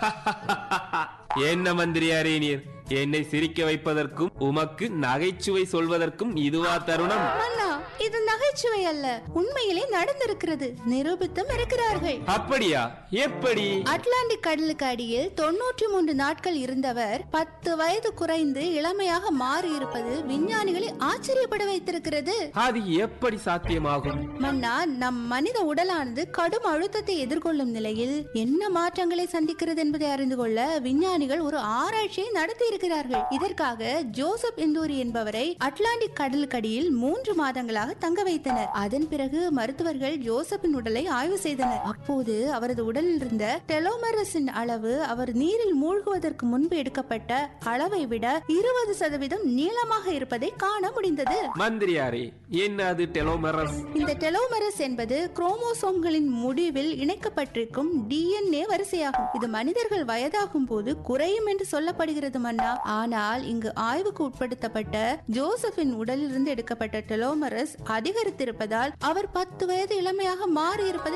என்ன மந்திரியாரே நீர் என்னை சிரிக்க வைப்பதற்கும் உமக்கு நகைச்சுவை சொல்வதற்கும் இதுவா தருணம் மன்னா இது நகைச்சுவை அல்ல உண்மையிலே நடந்திருக்கிறது நிரூபித்தும் இருக்கிறார்கள் அப்படியா எப்படி அட்லாண்டிக் கடலுக்கு அடியில் தொன்னூற்றி மூன்று நாட்கள் இருந்தவர் பத்து வயது குறைந்து இளமையாக மாறி இருப்பது விஞ்ஞானிகளை ஆச்சரியப்பட வைத்திருக்கிறது அது எப்படி சாத்தியமாகும் மன்னா நம் மனித உடலானது கடும் அழுத்தத்தை எதிர்கொள்ளும் நிலையில் என்ன மாற்றங்களை சந்திக்கிறது என்பதை அறிந்து கொள்ள விஞ்ஞானிகள் ஒரு ஆராய்ச்சியை நடத்தி இருக்கிறார்கள் இதற்காக ஜோசப் இந்தூரி என்பவரை அட்லாண்டிக் கடலுக்கடியில் மூன்று மாதங்களாக தங்க வைத்தனர் அதன் பிறகு மருத்துவர்கள் ஜோசப்பின் உடலை ஆய்வு செய்தனர் அப்போது அவரது உடலில் இருந்த டெலோமரஸின் அளவு அவர் நீரில் மூழ்குவதற்கு முன்பு எடுக்கப்பட்ட அளவை விட இருபது சதவீதம் நீளமாக இருப்பதை காண முடிந்தது மந்திரியாரே என்ன அது டெலோமரஸ் இந்த டெலோமரஸ் என்பது குரோமோசோம்களின் முடிவில் இணைக்கப்பட்டிருக்கும் டிஎன்ஏ வரிசையாகும் இது மனிதர்கள் வயதாகும் போது குறையும் என்று சொல்லப்படுகிறது மன்னா ஆனால் இங்கு ஆய்வுக்கு உட்படுத்தப்பட்ட ஜோசப்பின் உடலிலிருந்து எடுக்கப்பட்ட டெலோமரஸ் அதிகரித்திருப்பதால் அவர் பத்து வயது இளமையாக மாறி இருப்பதை